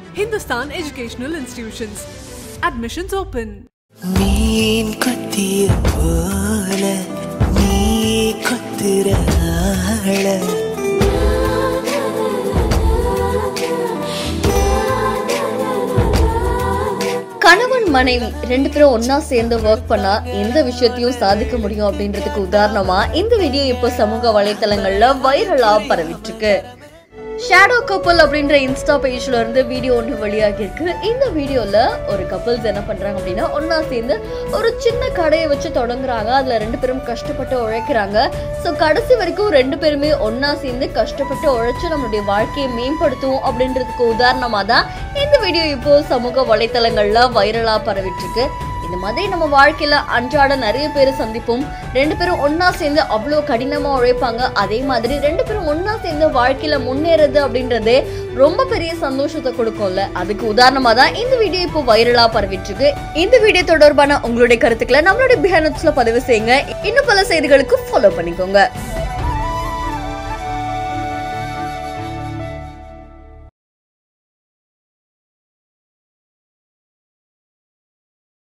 Hindustan Educational Institutions. Admissions open. மீன் கொத்திய போல நீ கொத்துற ஆள கணவன் மனைவி ரெண்டு பேரும் ஒன்னா சேர்ந்து ஒர்க் பண்ணா எந்த விஷயத்தையும் சாதிக்க முடியும் அப்படின்றதுக்கு உதாரணமா இந்த வீடியோ இப்போ சமூக வலைத்தளங்கள்ல வைரலா பரவிட்டு இருக்கு ஷேடோ கப்பல் அப்படின்ற இன்ஸ்டா பேஜ்ல இருந்து வீடியோ ஒன்று வெளியாகி இருக்கு இந்த வீடியோல ஒரு கப்பல்ஸ் என்ன பண்றாங்க அப்படின்னா ஒன்னா சேர்ந்து ஒரு சின்ன கடையை வச்சு தொடங்குறாங்க அதுல ரெண்டு பேரும் கஷ்டப்பட்டு உழைக்கிறாங்க ஸோ கடைசி வரைக்கும் ரெண்டு பேருமே ஒன்னா சேர்ந்து கஷ்டப்பட்டு உழைச்சு நம்மளுடைய வாழ்க்கையை மேம்படுத்தும் அப்படின்றதுக்கு உதாரணமா தான் இந்த வீடியோ இப்போ சமூக வலைத்தளங்கள்ல வைரலா பரவிட்டு இருக்கு இந்த மாதிரி நம்ம வாழ்க்கையில அன்றாட நிறைய பேர் சந்திப்போம் ரெண்டு பேரும் ஒண்ணா சேர்ந்து அவ்வளோ கடினமா உழைப்பாங்க அதே மாதிரி ரெண்டு பேரும் ஒண்ணா சேர்ந்து வாழ்க்கையில முன்னேறது அப்படின்றதே ரொம்ப பெரிய சந்தோஷத்தை கொடுக்கும்ல அதுக்கு உதாரணமா தான் இந்த வீடியோ இப்போ வைரலா பரவிட்டு இருக்கு இந்த வீடியோ தொடர்பான உங்களுடைய கருத்துக்களை நம்மளுடைய பிஹானட்ஸ்ல பதிவு செய்யுங்க இன்னும் பல செய்திகளுக்கு ஃபாலோ பண்ணிக்கோங்க